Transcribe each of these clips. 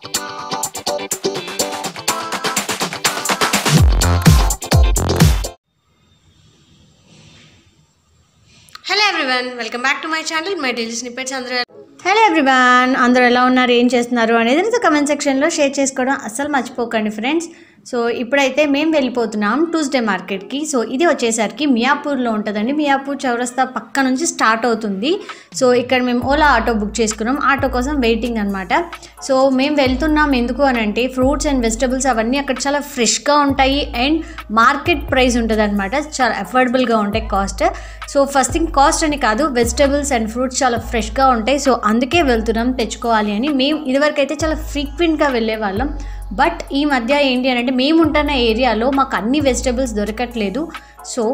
hello everyone welcome back to my channel my daily snippets అందరూ hello everyone అందరూ ఎలా ఉన్నారు ఏం చేస్తున్నారు అనేది నాతో కమెంట్ సెక్షన్లో షేర్ చేసుకోవడం అస్సలు మర్చిపోకండి ఫ్రెండ్స్ సో ఇప్పుడైతే మేము వెళ్ళిపోతున్నాం ట్యూస్డే మార్కెట్కి సో ఇది వచ్చేసరికి మియాపూర్లో ఉంటుందండి మియాపూర్ చౌరస్తా పక్క నుంచి స్టార్ట్ అవుతుంది సో ఇక్కడ మేము ఓలా ఆటో బుక్ చేసుకున్నాం ఆటో కోసం వెయిటింగ్ అనమాట సో మేము వెళ్తున్నాం ఎందుకు అని అంటే ఫ్రూట్స్ అండ్ వెజిటబుల్స్ అవన్నీ అక్కడ చాలా ఫ్రెష్గా ఉంటాయి అండ్ మార్కెట్ ప్రైస్ ఉంటుంది అనమాట చాలా అఫోర్డబుల్గా ఉంటాయి cost so first thing cost అని కాదు వెజిటబుల్స్ అండ్ ఫ్రూట్స్ చాలా ఫ్రెష్గా ఉంటాయి సో అందుకే వెళ్తున్నాం తెచ్చుకోవాలి అని మేము ఇదివరకు అయితే చాలా ఫ్రీక్వెంట్గా వెళ్ళే వాళ్ళం బట్ ఈ మధ్య ఏంటి అని అంటే మేము ఉంటున్న ఏరియాలో మాకు అన్ని వెజిటబుల్స్ దొరకట్లేదు సో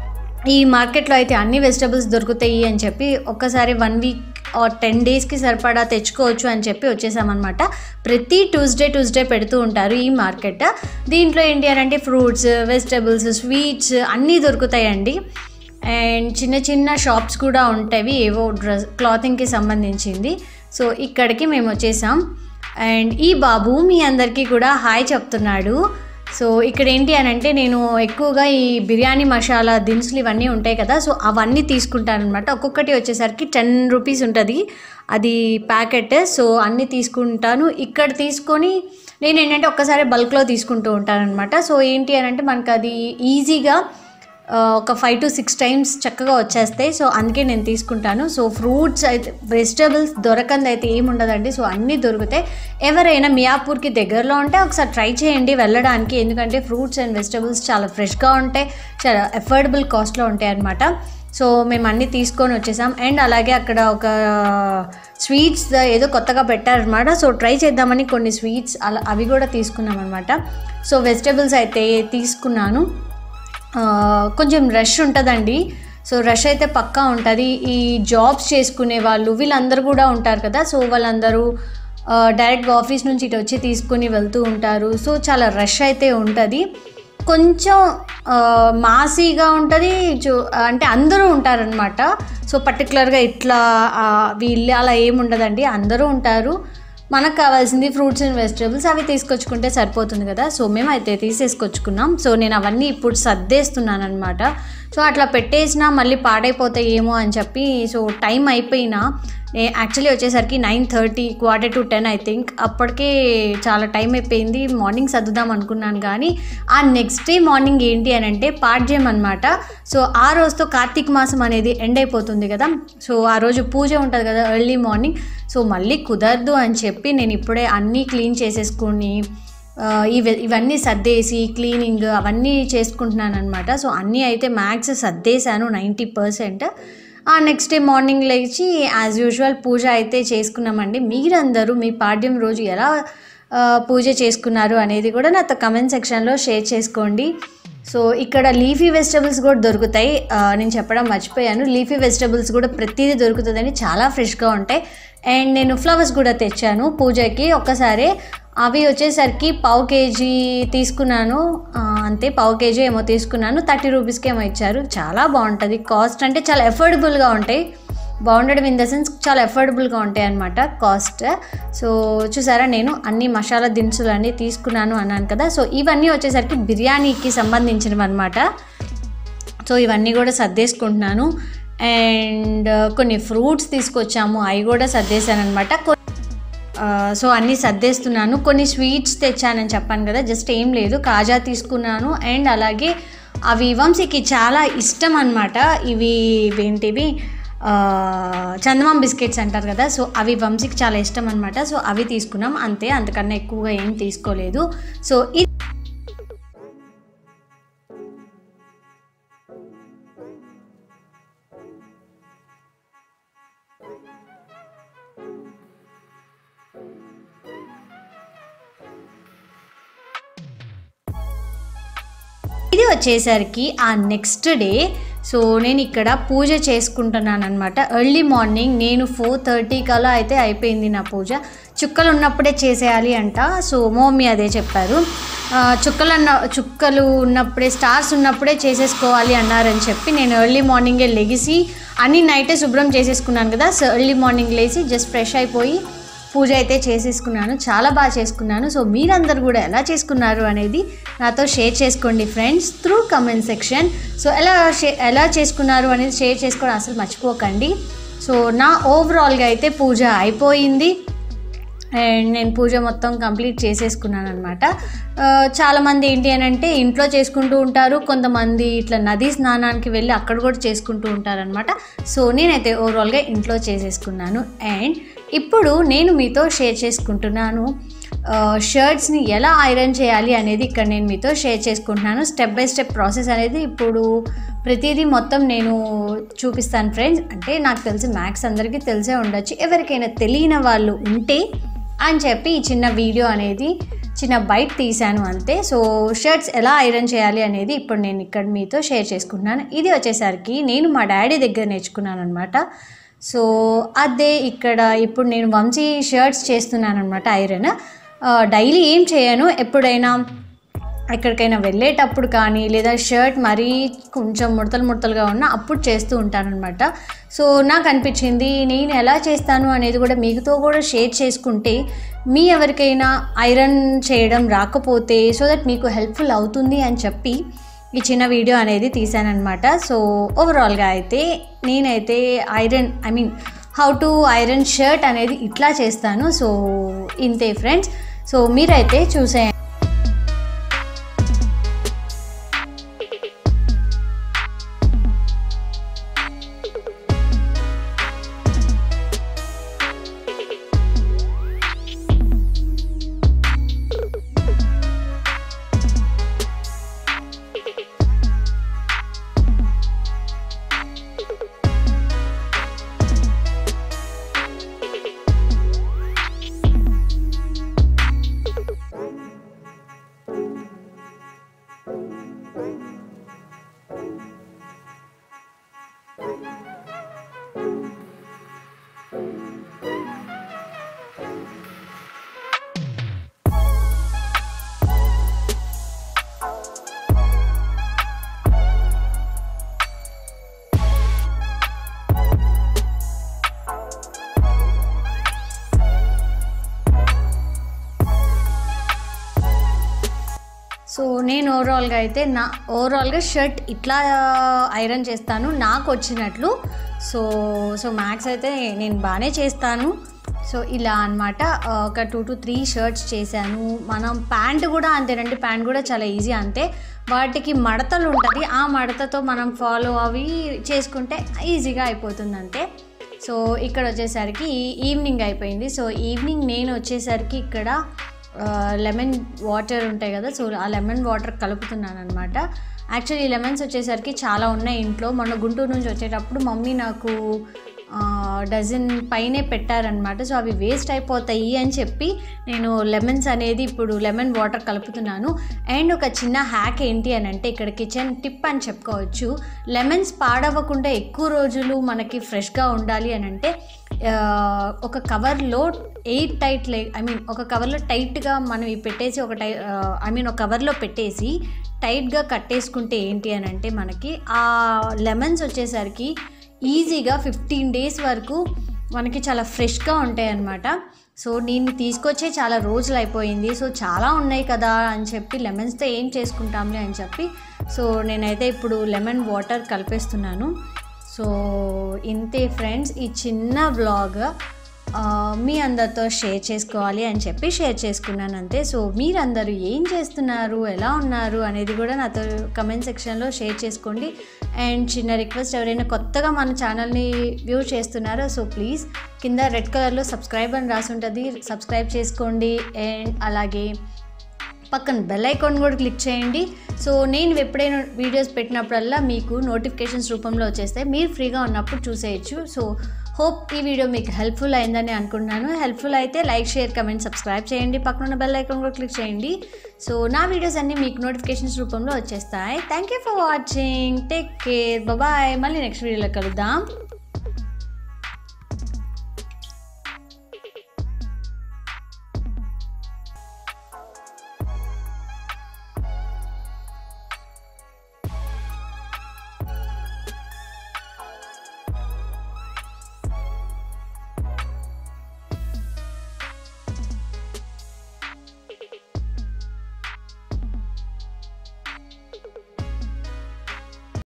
ఈ మార్కెట్లో అయితే అన్ని వెజిటబుల్స్ దొరుకుతాయి అని చెప్పి ఒక్కసారి వన్ వీక్ ఆర్ టెన్ డేస్కి సరిపడా తెచ్చుకోవచ్చు అని చెప్పి వచ్చేసామన్నమాట ప్రతి ట్యూస్డే ట్యూస్డే పెడుతూ ఉంటారు ఈ మార్కెట్ దీంట్లో ఏంటి అని అంటే ఫ్రూట్స్ వెజిటబుల్స్ స్వీట్స్ అన్నీ దొరుకుతాయండి అండ్ చిన్న చిన్న షాప్స్ కూడా ఉంటాయి ఏవో డ్రెస్ క్లాతింగ్కి సంబంధించింది సో ఇక్కడికి మేము వచ్చేసాం అండ్ ఈ బాబు మీ అందరికీ కూడా హాయ్ చెప్తున్నాడు సో ఇక్కడ ఏంటి అని అంటే నేను ఎక్కువగా ఈ బిర్యానీ మసాలా దినుసులు ఇవన్నీ ఉంటాయి కదా సో అవన్నీ తీసుకుంటాను అనమాట ఒక్కొక్కటి వచ్చేసరికి టెన్ రూపీస్ ఉంటుంది అది ప్యాకెట్ సో అన్నీ తీసుకుంటాను ఇక్కడ తీసుకొని నేను ఏంటంటే ఒక్కసారి బల్క్లో తీసుకుంటూ ఉంటాను అనమాట సో ఏంటి అని అంటే మనకు అది ఈజీగా ఆ, ఒక ఫైవ్ టు సిక్స్ టైమ్స్ చక్కగా వచ్చేస్తాయి సో అందుకే నేను తీసుకుంటాను సో ఫ్రూట్స్ అయితే వెజిటబుల్స్ దొరకంది అయితే ఏముండదండి సో అన్నీ దొరుకుతాయి ఎవరైనా మియాపూర్కి దగ్గరలో ఉంటే ఒకసారి ట్రై చేయండి వెళ్ళడానికి ఎందుకంటే ఫ్రూట్స్ అండ్ వెజిటబుల్స్ చాలా ఫ్రెష్గా ఉంటాయి చాలా అఫోర్డబుల్ కాస్ట్లో ఉంటాయి అనమాట సో మేము అన్నీ తీసుకొని వచ్చేసాం అండ్ అలాగే అక్కడ ఒక స్వీట్స్ ఏదో కొత్తగా పెట్టారనమాట సో ట్రై చేద్దామని కొన్ని స్వీట్స్ అలా అవి కూడా తీసుకున్నాం అనమాట సో వెజిటబుల్స్ అయితే తీసుకున్నాను ఆ, కొంచెం రష్ ఉంటుందండి సో రష్ అయితే పక్కా ఉంటుంది ఈ జాబ్స్ చేసుకునే వాళ్ళు వీళ్ళందరూ కూడా ఉంటారు కదా సో వాళ్ళందరూ ఆ, డైరెక్ట్గా ఆఫీస్ నుంచి ఇటు వచ్చి తీసుకుని వెళ్తూ ఉంటారు సో చాలా రష్ అయితే ఉంటుంది కొంచెం ఆ, మాసీగా ఉంటుంది చూ- అంటే అందరూ ఉంటారనమాట సో పర్టికులర్గా ఇట్లా ఆ, వీళ్ళు అలా ఏముండదండి అందరూ ఉంటారు మనకు కావాల్సింది ఫ్రూట్స్ అండ్ వెజిటేబుల్స్ అవి తీసుకొచ్చుకుంటే సరిపోతుంది కదా సో మేము అయితే తీసేసుకొచ్చుకున్నాం సో నేను అవన్నీ ఇప్పుడు సర్దేస్తున్నాను అనమాట సో అట్లా పెట్టేసినా మళ్ళీ పాడైపోతాయేమో అని చెప్పి సో టైం అయిపోయినా యాక్చువల్లీ వచ్చేసరికి nine thirty quarter to ten I think అప్పటికే చాలా టైం అయిపోయింది మార్నింగ్ సర్దుదాం అనుకున్నాను కానీ ఆ నెక్స్ట్ డే మార్నింగ్ ఏంటి అని అంటే పాడ్యం అనమాట సో ఆ రోజుతో కార్తీక మాసం అనేది ఎండ్ అయిపోతుంది కదా సో ఆ రోజు పూజ ఉంటుంది కదా ఎర్లీ మార్నింగ్ సో మళ్ళీ కుదరదు అని చెప్పి నేను ఇప్పుడే అన్నీ క్లీన్ చేసేసుకుని ఆ, ఇవి ఇవన్నీ సర్దేసి క్లీనింగ్ అవన్నీ చేసుకుంటున్నాను అనమాట సో అన్నీ అయితే మ్యాక్స్ సర్దేశాను నైంటీ పర్సెంట్ ఆ నెక్స్ట్ డే మార్నింగ్ లేచి యాజ్ యూజువల్ పూజ అయితే చేసుకున్నామండి మీరందరూ మీ పాడ్యం రోజు ఎలా ఆ, పూజ చేసుకున్నారు అనేది కూడా నాతో కమెంట్ సెక్షన్లో షేర్ చేసుకోండి సో ఇక్కడ లీఫీ వెజిటబుల్స్ కూడా దొరుకుతాయి ఆ, నేను చెప్పడం మర్చిపోయాను లీఫీ వెజిటబుల్స్ కూడా ప్రతిదీ దొరుకుతుందని చాలా ఫ్రెష్గా ఉంటాయి అండ్ నేను ఫ్లవర్స్ కూడా తెచ్చాను పూజకి ఒక్కసారి అవి వచ్చేసరికి పావు కేజీ తీసుకున్నాను ఆ, అంతే పావు కేజీ ఏమో తీసుకున్నాను థర్టీ రూపీస్కి ఏమో ఇచ్చారు చాలా బాగుంటుంది కాస్ట్ అంటే చాలా ఎఫోర్డబుల్గా ఉంటాయి బాగుండడం ఇన్ ద సెన్స్ చాలా ఎఫోర్డబుల్గా ఉంటాయి అనమాట కాస్ట్ సో చూసారా నేను అన్ని మసాలా దినుసులు అన్నీ తీసుకున్నాను అన్నాను కదా సో ఇవన్నీ వచ్చేసరికి బిర్యానీకి సంబంధించినవి అనమాట సో ఇవన్నీ కూడా సర్దేసుకుంటున్నాను అండ్ కొన్ని ఫ్రూట్స్ తీసుకొచ్చాము అవి కూడా సర్దేశాను అనమాట సో అన్నీ సర్దేస్తున్నాను కొన్ని స్వీట్స్ తెచ్చానని చెప్పాను కదా జస్ట్ ఏం లేదు కాజా తీసుకున్నాను అండ్ అలాగే అవి వంశీకి చాలా ఇష్టం అనమాట ఇవి ఏంటివి ఆ, చందమామ బిస్కెట్స్ అంటారు కదా సో అవి వంశీకి చాలా ఇష్టం అనమాట సో అవి తీసుకున్నాం అంతే అంతకన్నా ఎక్కువగా ఏం తీసుకోలేదు సో ఇది ఇది వచ్చేసరికి ఆ నెక్స్ట్ డే సో నేను ఇక్కడ పూజ చేసుకుంటున్నాను అనమాట ఎర్లీ మార్నింగ్ నేను ఫోర్ థర్టీ కలా అయితే అయిపోయింది నా పూజ చుక్కలు ఉన్నప్పుడే చేసేయాలి అంట సో మమ్మీ అదే చెప్పారు ఆ, చుక్కలు అన్న చుక్కలు ఉన్నప్పుడే స్టార్స్ ఉన్నప్పుడే చేసేసుకోవాలి అన్నారని చెప్పి నేను ఎర్లీ మార్నింగే లెగిసి అన్ని నైటే శుభ్రం చేసేసుకున్నాను కదా సో ఎర్లీ మార్నింగ్ లేచి జస్ట్ ఫ్రెష్ అయిపోయి పూజ అయితే చేసేసుకున్నాను చాలా బాగా చేసుకున్నాను సో మీరందరూ కూడా ఎలా చేసుకున్నారు అనేది నాతో షేర్ చేసుకోండి friends through comment section so ఎలా షే ఎలా చేసుకున్నారు అనేది షేర్ చేసుకోవడం అసలు మర్చిపోకండి సో నా ఓవరాల్గా అయితే పూజ అయిపోయింది అండ్ నేను పూజ మొత్తం కంప్లీట్ చేసేసుకున్నాను అనమాట చాలామంది ఏంటి అని అంటే ఇంట్లో చేసుకుంటూ ఉంటారు కొంతమంది ఇట్లా నదీ స్నానానికి వెళ్ళి అక్కడ కూడా చేసుకుంటూ ఉంటారనమాట సో నేనైతే ఓవరాల్గా ఇంట్లో చేసేసుకున్నాను అండ్ ఇప్పుడు నేను మీతో షేర్ చేసుకుంటున్నాను షర్ట్స్ని ఎలా ఐరన్ చేయాలి అనేది ఇక్కడ నేను మీతో షేర్ చేసుకుంటున్నాను స్టెప్ బై స్టెప్ ప్రాసెస్ అనేది ఇప్పుడు ప్రతిదీ మొత్తం నేను చూపిస్తాను ఫ్రెండ్స్ అంటే నాకు తెలిసి మ్యాథ్స్ అందరికీ తెలిసే ఉండొచ్చు ఎవరికైనా తెలియని వాళ్ళు ఉంటే అని చెప్పి ఈ చిన్న వీడియో అనేది చిన్న బైట్ తీశాను అంతే సో షర్ట్స్ ఎలా ఐరన్ చేయాలి అనేది ఇప్పుడు నేను ఇక్కడ మీతో షేర్ చేసుకుంటున్నాను ఇది వచ్చేసరికి నేను మా డాడీ దగ్గర నేర్చుకున్నాను అనమాట సో అదే ఇక్కడ ఇప్పుడు నేను వంశీ షర్ట్స్ చేస్తున్నాను అనమాట ఐరన్ డైలీ ఏం చేయను ఎప్పుడైనా ఎక్కడికైనా వెళ్ళేటప్పుడు కానీ లేదా షర్ట్ మరీ కొంచెం ముడతలు ముడతలుగా ఉన్నా అప్పుడు చేస్తూ ఉంటానన్నమాట సో నాకు అనిపించింది నేను ఎలా చేస్తాను అనేది కూడా మీతో కూడా షేర్ చేసుకుంటే మీ ఎవరికైనా ఐరన్ చేయడం రాకపోతే సో దట్ మీకు హెల్ప్ఫుల్ అవుతుంది అని చెప్పి ఈ చిన్న వీడియో అనేది తీసానమాట సో ఓవరాల్గా అయితే నేనైతే iron I mean how to iron shirt అనేది ఇట్లా చేస్తాను సో ఇంతే ఫ్రెండ్స్ సో మీరైతే చూసేయండి సో నేను ఓవరాల్గా అయితే నా ఓవరాల్గా షర్ట్ ఇట్లా ఐరన్ చేస్తాను నాకు వచ్చినట్లు సో సో మ్యాక్స్ అయితే నేను బాగానే చేస్తాను సో ఇలా అనమాట ఒక టూ టు త్రీ షర్ట్స్ చేశాను మనం ప్యాంట్ కూడా అంతేనండి ప్యాంట్ కూడా చాలా ఈజీ అంతే వాటికి మడతలు ఉంటుంది ఆ మడతతో మనం ఫాలో అవి చేసుకుంటే ఈజీగా అయిపోతుంది అంతే సో ఇక్కడ వచ్చేసరికి ఈవినింగ్ అయిపోయింది సో ఈవినింగ్ నేను వచ్చేసరికి ఇక్కడ లెమన్ వాటర్ ఉంటాయి కదా సో ఆ లెమన్ వాటర్ కలుపుతున్నాను అనమాట యాక్చువల్లీ లెమన్స్ వచ్చేసరికి చాలా ఉన్నాయి ఇంట్లో మొన్న గుంటూరు నుంచి వచ్చేటప్పుడు మమ్మీ నాకు డజన్ పైనే పెట్టారనమాట సో అవి వేస్ట్ అయిపోతాయి అని చెప్పి నేను లెమన్స్ అనేది ఇప్పుడు లెమన్ వాటర్ కలుపుతున్నాను అండ్ ఒక చిన్న హ్యాక్ ఏంటి అని అంటే ఇక్కడ కిచెన్ టిప్ అని చెప్పుకోవచ్చు లెమన్స్ పాడవకుండా ఎక్కువ రోజులు మనకి ఫ్రెష్గా ఉండాలి అని అంటే ఆ, ఒక కవర్లో ఎయిట్ టైట్ లే ఐ మీన్ ఒక కవర్లో టైట్గా మనం ఇవి పెట్టేసి ఒక టై ఐ మీన్ ఒక కవర్లో పెట్టేసి టైట్గా కట్టేసుకుంటే ఏంటి అని అంటే మనకి ఆ లెమన్స్ వచ్చేసరికి ఈజీగా ఫిఫ్టీన్ డేస్ వరకు మనకి చాలా ఫ్రెష్గా ఉంటాయి అన్నమాట సో నేను తీసుకొచ్చే చాలా రోజులు అయిపోయింది సో చాలా ఉన్నాయి కదా అని చెప్పి లెమన్స్తో ఏం చేసుకుంటాంలే అని చెప్పి సో నేనైతే ఇప్పుడు లెమన్ వాటర్ కలిపేస్తున్నాను సో ఇంతే ఫ్రెండ్స్ ఈ చిన్న వ్లాగ్ ఆ, మీ అందరితో షేర్ చేసుకోవాలి అని చెప్పి షేర్ చేసుకున్నాను అంతే సో మీరందరూ ఏం చేస్తున్నారు ఎలా ఉన్నారు అనేది కూడా నాతో కమెంట్ సెక్షన్లో షేర్ చేసుకోండి అండ్ చిన్న రిక్వెస్ట్ ఎవరైనా కొత్తగా మన ఛానల్ని వ్యూ చేస్తున్నారో సో ప్లీజ్ కింద రెడ్ కలర్లో సబ్స్క్రైబ్ అని రాసి ఉంటుంది సబ్స్క్రైబ్ చేసుకోండి అండ్ అలాగే పక్కన బెల్ ఐకాన్ కూడా క్లిక్ చేయండి సో నేను ఎప్పుడైనా వీడియోస్ పెట్టినప్పుడల్లా మీకు నోటిఫికేషన్స్ రూపంలో వచ్చేస్తే మీరు ఫ్రీగా ఉన్నప్పుడు చూసేయచ్చు సో హోప్ ఈ వీడియో మీకు హెల్ప్ఫుల్ అయిందని అనుకుంటున్నాను హెల్ప్ఫుల్ అయితే లైక్ షేర్ కమెంట్ సబ్స్క్రైబ్ చేయండి పక్కన ఉన్న బెల్ ఐకాన్ కూడా క్లిక్ చేయండి సో నా వీడియోస్ అన్నీ మీకు నోటిఫికేషన్స్ రూపంలో వచ్చేస్తాయి thank you for watching take care bye మళ్ళీ నెక్స్ట్ వీడియోలో కలుద్దాం